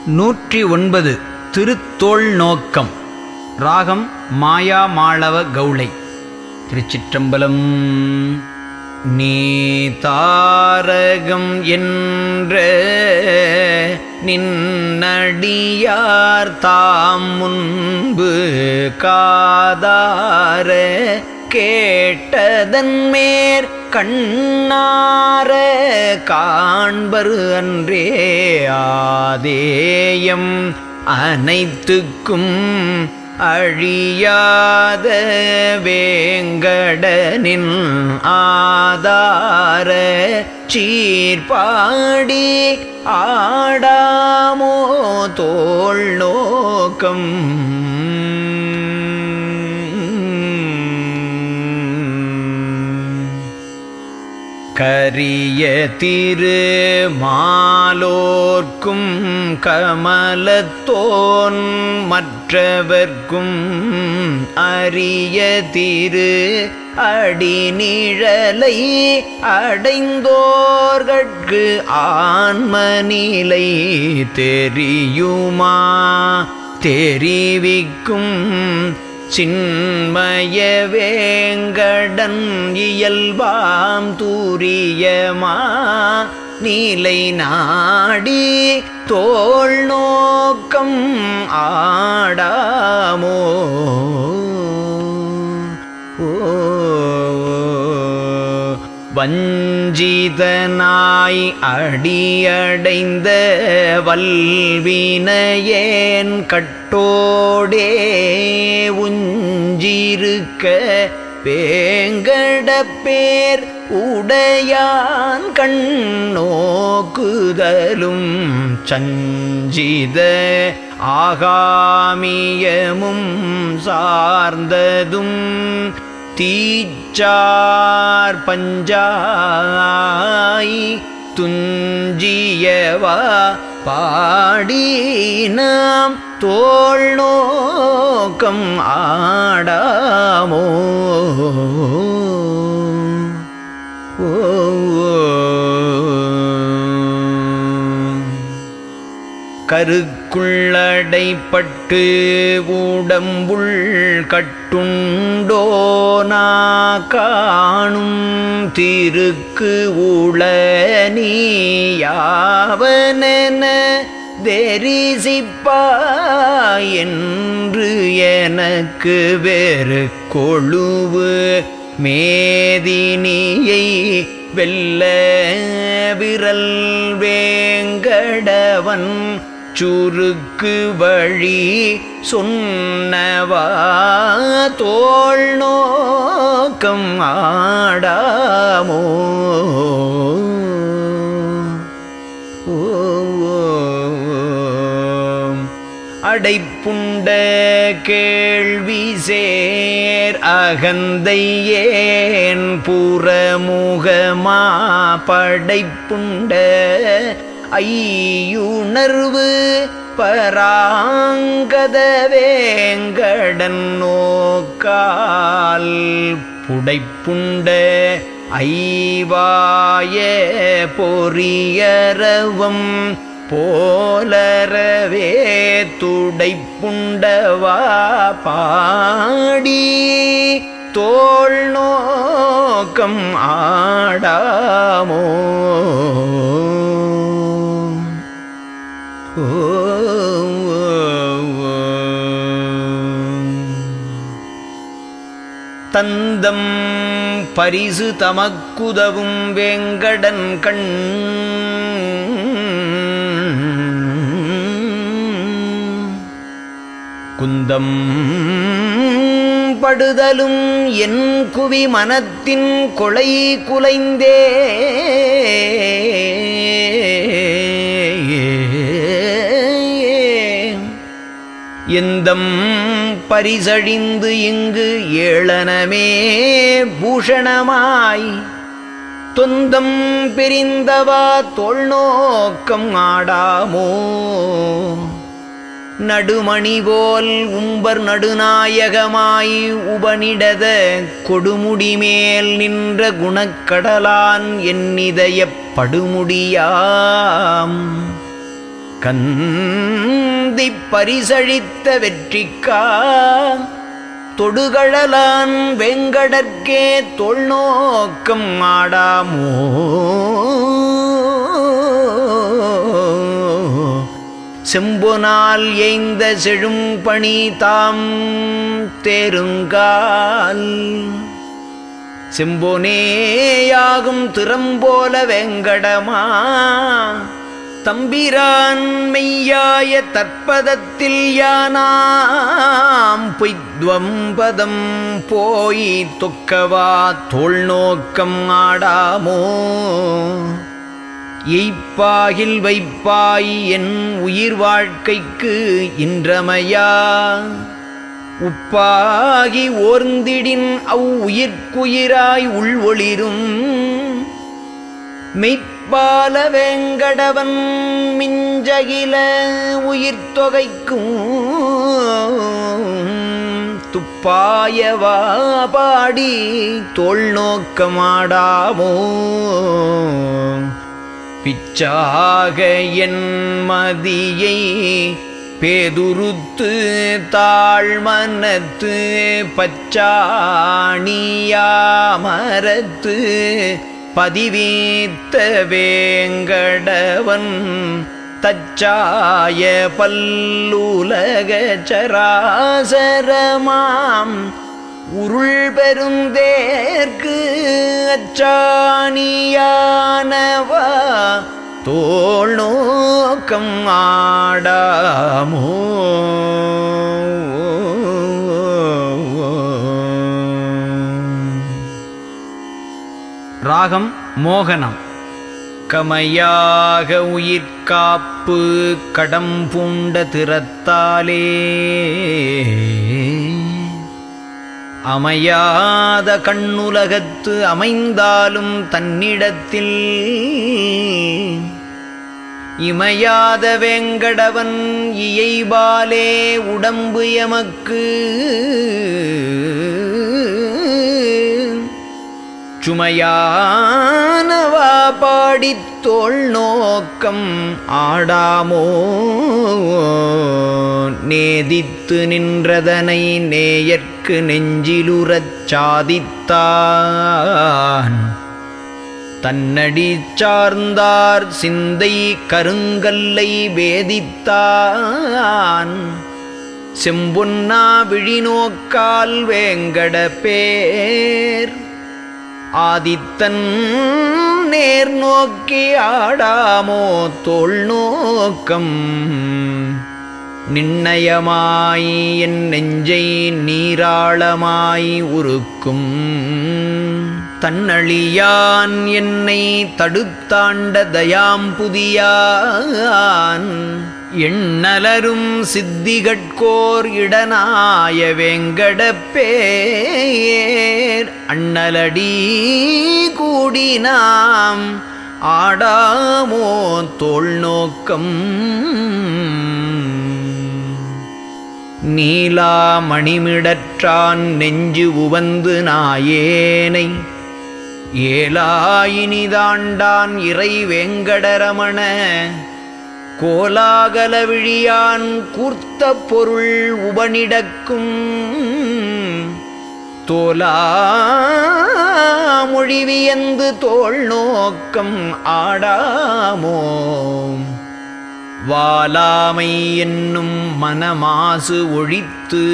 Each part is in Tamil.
நூற்றி ஒன்பது திருத்தோள் நோக்கம் ராகம் மாயா மாளவ கௌளை திருச்சிற்றம்பலம் நீ தாரகம் என்ற நின்னடியார் தாம் முன்பு காதார கேட்டதன் மேற் கண்ணார காண்பரு அன்றே ஆதேயம் அனைத்துக்கும் அழியாத வேங்கடனின் ஆதார சீர்பாடி ஆடாமோ தோள் நோக்கம் கரிய திரு மாலோர்க்கும் கமலத்தோன் மற்றவர்க்கும் அரிய திரு அடிநிழலை அடைந்தோர்கட்கு ஆன்மநிலை தெரியுமா தெரிவிக்கும் சின்மய வேங்கடன் இயல்பாம் தூரியமா நீலை நாடி தோள் நோக்கம் ஆடாமோ ஓ வஞ்சிதனாய் அடியடைந்த வல்வினையேன் கட்டோடே உஞ்சிருக்க வேங்கடப்பேர் உடையான் கண்ணோக்குதலும் சஞ்சித ஆகாமியமும் சார்ந்ததும் தீச்சார் பஞ்சாய் துஞ்சியவா பாடி நாம் தோள் நோக்கம் ஆடாமோ ஓ கருக்குள்ளடைப்பட்டு உடம்புள் கட்டுண்டோனா காணும் திருக்கு உள நீயாவனென தெரிசிப்பா என்று எனக்கு வேறு கொழுவு மேதினியை வெல்ல விரல் வேங்கடவன் சுருக்கு வழி சொன்னவா தோள் நோக்கம் ஆடாமோ ஓ அடைப்புண்ட கேள்வி சேர் அகந்தை ஏன் புறமுகமா படைப்புண்ட ஐயுணர்வு பராங்கத வேங்கடன் நோக்கால் புடைப்புண்ட ஐவாய பொரியரவம் போலரவே துடைப்புண்டவா பாடி தோள் நோக்கம் ஆடாமோ ஓ தந்தம் பரிசு தமக்குதவும் வேங்கடன் கண் குந்தம் படுதலும் என் குவி மனத்தின் கொலை குலைந்தே எந்தம் பரிசழிந்து இங்கு ஏளனமே பூஷணமாய் தொந்தம் பிரிந்தவா தொல்நோக்கம் ஆடாமோ நடுமணி போல் உம்பர் நடுநாயகமாய் உபனிடத கொடுமுடி மேல் நின்ற குணக்கடலான் என்னிதயப் படுமுடியாம் கந்தி பரிசழித்த வெற்றிக்கா தொடுகழலான் வெங்கடற்கே தொல்நோக்கம் ஆடாமோ செம்பொனால் எய்ந்த செழும் பணி தாம் தேருங்கால் செம்பொனேயாகும் திறம்போல வெங்கடமா தம்பிரான் மெய்யாய தற்பதத்தில் யானாம் பொய்த்வம்பதம் போய் தொக்கவா தோல் நோக்கம் ஆடாமோ எய்ப்பாகில் வைப்பாய் என் உயிர் வாழ்க்கைக்கு இன்றமையா உப்பாகி ஓர்ந்திடின் அவ் உயிர்க்குயிராய் உள்ஒளிரும் மெய்ப்பால வேங்கடவன் மிஞ்சகில உயிர் தொகைக்கும் துப்பாயவா பாடி தோல் நோக்கமாடாமோ பிச்சாக என் மதியை பேதுருத்து தாழ்மனத்து பச்சாணியாமரத்து பதிவீத்த வேங்கடவன் தச்சாய பல்லுலக சராசரமாம் உருள் பெருந்தேர்க்கு அச்சாணியானவா தோள் நோக்கம் ஆடாமோ ராகம் மோகனம் கமையாக உயிர்காப்பு கடம் பூண்ட திறத்தாலே அமையாத கண்ணுலகத்து அமைந்தாலும் தன்னிடத்தில் இமையாத வேங்கடவன் இயைபாலே உடம்பு எமக்கு சுமையானவா பாடித் தோள் நோக்கம் ஆடாமோ நேதித்து நின்றதனை நேயர்க்கு நெஞ்சிலுறச் சாதித்தான் தன்னடி சார்ந்தார் சிந்தை கருங்கல்லை வேதித்தான் செம்பொன்னா விழிநோக்கால் வேங்கட பேர் ஆதித்தன் நேர் நோக்கி ஆடாமோ தோள் நோக்கம் நின்னயமாய் என் நெஞ்சை நீராளமாய் உருக்கும் தன்னழியான் என்னை தடுத்தாண்ட தயாம் புதியான் எண்ணலரும் சித்திகட்கோர் இடனாய வெங்கடப்பேர் அண்ணலடி கூடி நாம் ஆடாமோ தோள் நோக்கம் நீலா மணிமிடற்றான் நெஞ்சு உவந்து நாயேனை ஏலாயினிதாண்டான் இறை வேங்கடரமண கோலாகல விழியான் கூர்த்த பொருள் உபனிடக்கும் தோலா மொழிவியந்து தோள் நோக்கம் ஆடாமோ வாலாமை என்னும் மனமாசு ஒழித்து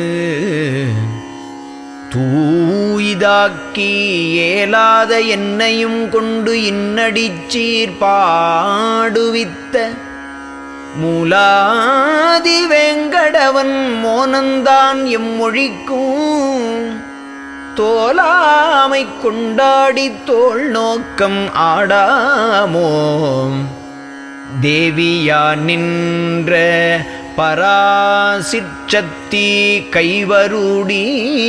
தூய்தாக்கி ஏலாத என்னையும் கொண்டு இன்னடிச்சீர் பாடுவித்த மூலாதி வேங்கடவன் மோனந்தான் எம்மொழிக்கும் தோலாமை கொண்டாடி தோள் நோக்கம் ஆடாமோ தேவியா நின்ற பராசிற்றத்தி கைவருடி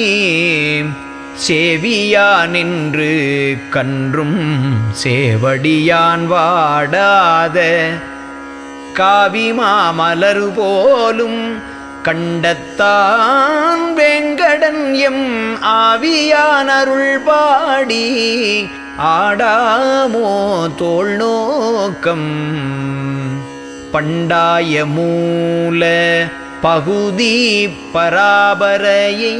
சேவியா நின்று கன்றும் சேவடியான் வாடாத காவிமாமலரு போலும் கண்டத்தான் வெங்கடன் எம் ஆவியான் அருள் பாடி ஆடாமோ தோள் நோக்கம் பண்டாய மூல பகுதி பராபரையை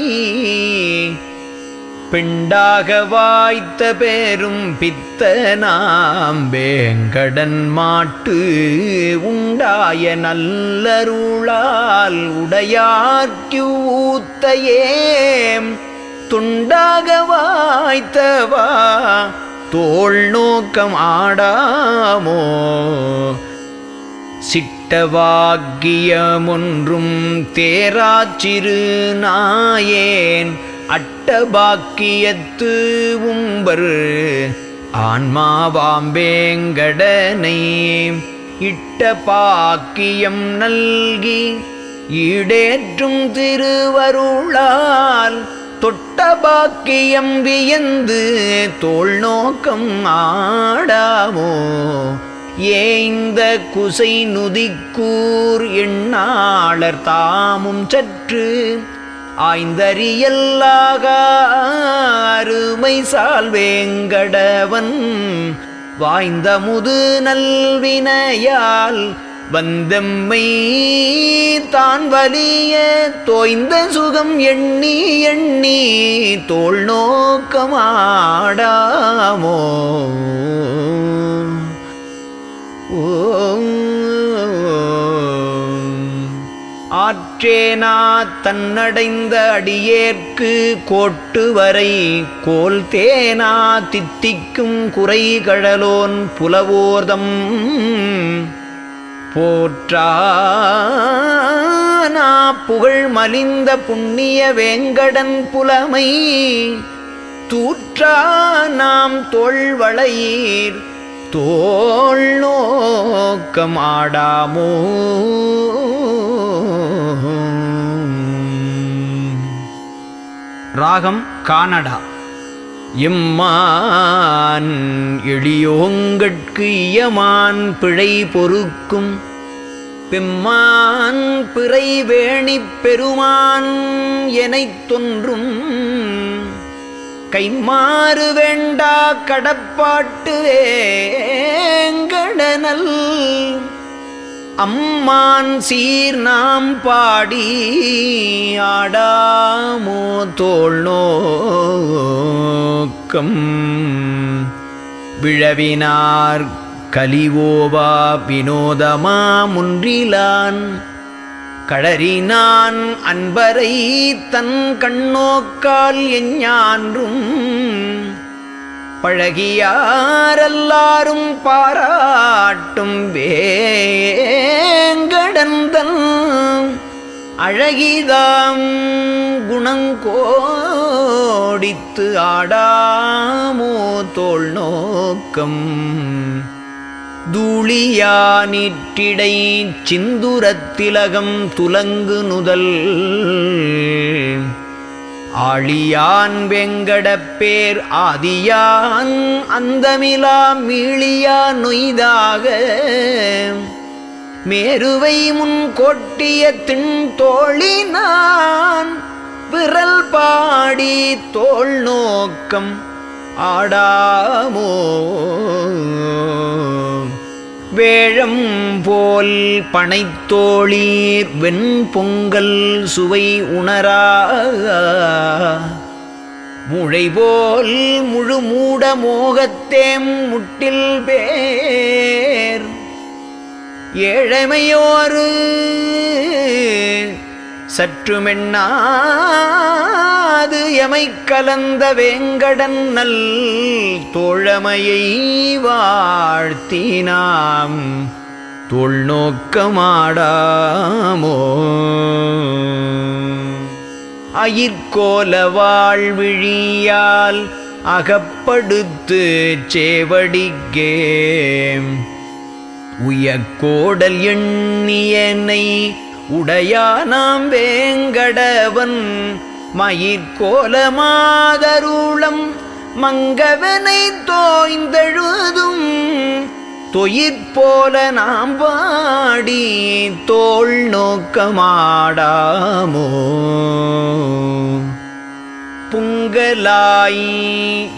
பிண்டாக வாய்த்த பெரும் பித்தனாம் வேங்கடன் மாட்டு உண்டாய நல்லருளால் உடையார்க்கு ஊத்தையேம் துண்டாக வாய்த்தவா தோள் நோக்கம் ஆடாமோ சிட்டவாக்கியமொன்றும் தேராச்சிறு நாயேன் அட்டபாக்கியத்து உம்பர் ஆன்மாவாம்பேங்கடனை இட்ட பாக்கியம் நல்கி ஈடேற்றும் திருவருளால் தொட்ட பாக்கியம் வியந்து தோள் நோக்கம் ஆடாமோ ஏந்த குசை நுதிக்கூர் எண்ணாளர் தாமும் சற்று ஆய்ந்தறியல்லாக அருமை சால்வேங்கடவன் வாய்ந்த முது நல்வினையால் வந்தம்மை தான் வலிய தோய்ந்த சுகம் எண்ணி எண்ணி தோள் நோக்கமாடாமோ ஆற்றேனா தன்னடைந்த அடியேற்கு கோட்டு வரை கோல் தேனா தித்திக்கும் குறை கழலோன் புலவோர்தம் போற்றானா புகழ் மலிந்த புண்ணிய வேங்கடன் புலமை தூற்றா நாம் தோள்வளையீர் தோள் நோக்கம் ஆடாமோ ராகம் கானடா எம்மான் எளியோங்கட்கு இயமான் பிழை பொறுக்கும் பெம்மான் பிறை வேணிப் பெருமான் எனைத் தொன்றும் கைமாறு வேண்டா கடப்பாட்டு வேங்கடனல் அம்மான் சீர் நாம் பாடி ஆடாமோ தோள் நோக்கம் விழவினார் கலிவோவா வினோதமா முன்றிலான் கடறினான் அன்பரை தன் கண்ணோக்கால் எஞ்ஞான்றும் பழகியாரெல்லாரும் பாராட்டும் வேங்கடந்தன் அழகிதாம் குணங்கோடித்து ஆடாமோ தோள் நோக்கம் தூளியானிற்றிடை சிந்துரத்திலகம் துலங்கு நுதல் ஆழியான் வெங்கடப்பேர் ஆதியான் அந்தமிலா மீளியா நொய்தாக மேருவை முன் கொட்டிய தின் தோழினான் விரல் பாடி தோள் நோக்கம் ஆடாமோ வேழம் போல் பனைத்தோளீர் வெண்பொங்கல் சுவை உணரா முழை போல் முழு மூட மோகத்தேம் முட்டில் பேர் ஏழமையோரு சற்றுமெண்ணாது எமைக் கலந்த வேங்கடன் நல் தோழமையை வாழ்த்தினாம் தோள் நோக்கமாடாமோ அயிர்கோல வாழ்விழியால் அகப்படுத்து சேவடிக்கே உயக்கோடல் எண்ணியனை உடையானாம் வேங்கடவன் மயிர்கோலமாதருளம் மங்கவனை தோய்ந்தெழுதும் தொயிற்போல நாம் பாடி தோள் நோக்கமாடாமோ புங்கலாய்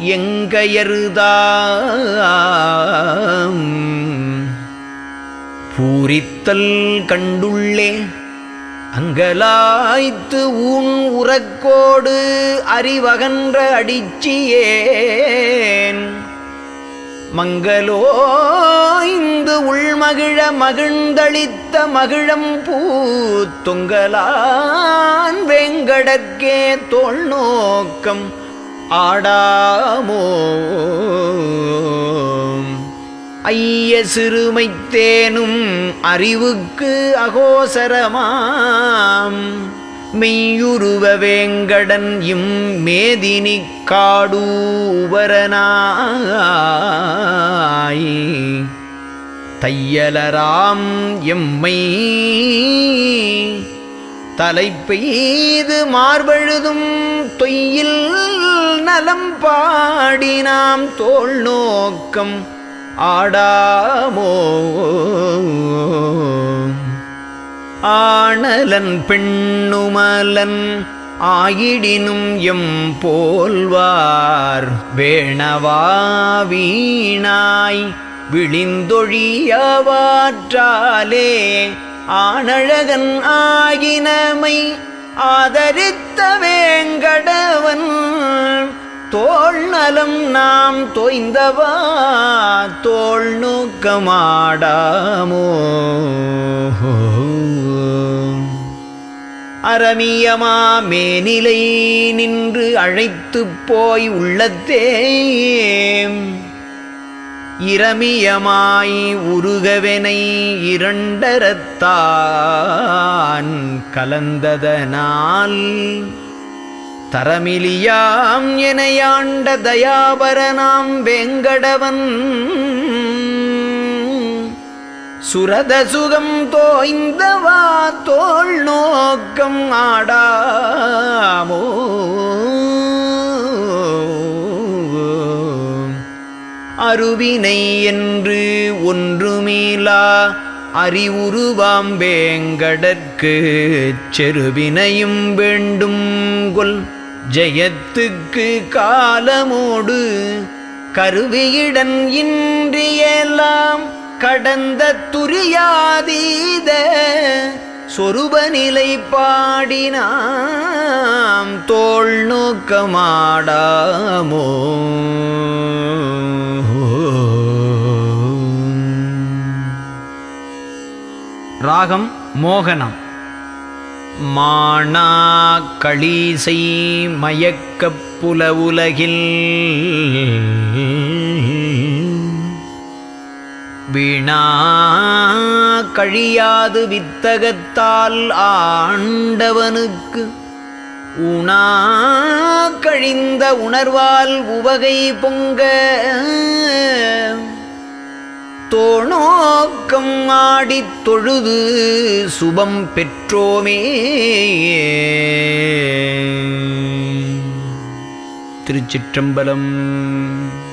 எங்கையருதாம் பூரித்தல் கண்டுள்ளே அங்கலாய்த்து ஊன் உறக்கோடு அறிவகன்ற அடிச்சியேன் மங்களோய்ந்து உள்மகிழ மகிழ்ந்தளித்த மகிழம் பூத்தொங்கலான் வேங்கடற்கே தோல் நோக்கம் ஆடாமோ ஐய சிறுமைத்தேனும் அறிவுக்கு அகோசரமாம் மெய்யுருவ வேங்கடன் இம் மேதினி காடூவரனாய் தையலராம் எம்மை தலைப்பெய்து மார்பழுதும் தொய்யில் நலம் பாடி நாம் தோல் நோக்கம் ஆடாமோ ஆணலன் பெண்ணுமலன் ஆயிடினும் எம் போல்வார் வேணவா வீணாய் விழிந்தொழியவாற்றாலே ஆனழகன் ஆகினமை ஆதரித்த வேங்கடவன் தோள் நலம் நாம் தோய்ந்தவா தோள் நோக்கமாடாமோ அரமியமா மேனிலை நின்று அழைத்துப் போய் உள்ளத்தே இரமியமாய் உருகவெனை இரண்டரத்தான் கலந்ததனால் தரமிலியாம் எனையாண்ட தயாபரனாம் வேங்கடவன் சுரத சுகம் தோய்ந்தவா தோள் நோக்கம் ஆடாமோ அருவினை என்று ஒன்றுமீலா அறிவுருவாம் வேங்கடற்கு செருவினையும் வேண்டும் கொல் ஜெயத்துக்கு காலமோடு கருவியிடன் இன்றியெல்லாம் கடந்த துரியாதீத சொருபநிலை பாடினாம் தோள் நோக்கமாடாமோ ராகம் மோகனம் மானா களீசை மயக்கப் புல உலகில் வீணா கழியாது வித்தகத்தால் ஆண்டவனுக்கு உணா கழிந்த உணர்வால் உவகை பொங்க தோணோக்கம் ஆடித் தொழுது சுபம் பெற்றோமே திருச்சிற்றம்பலம்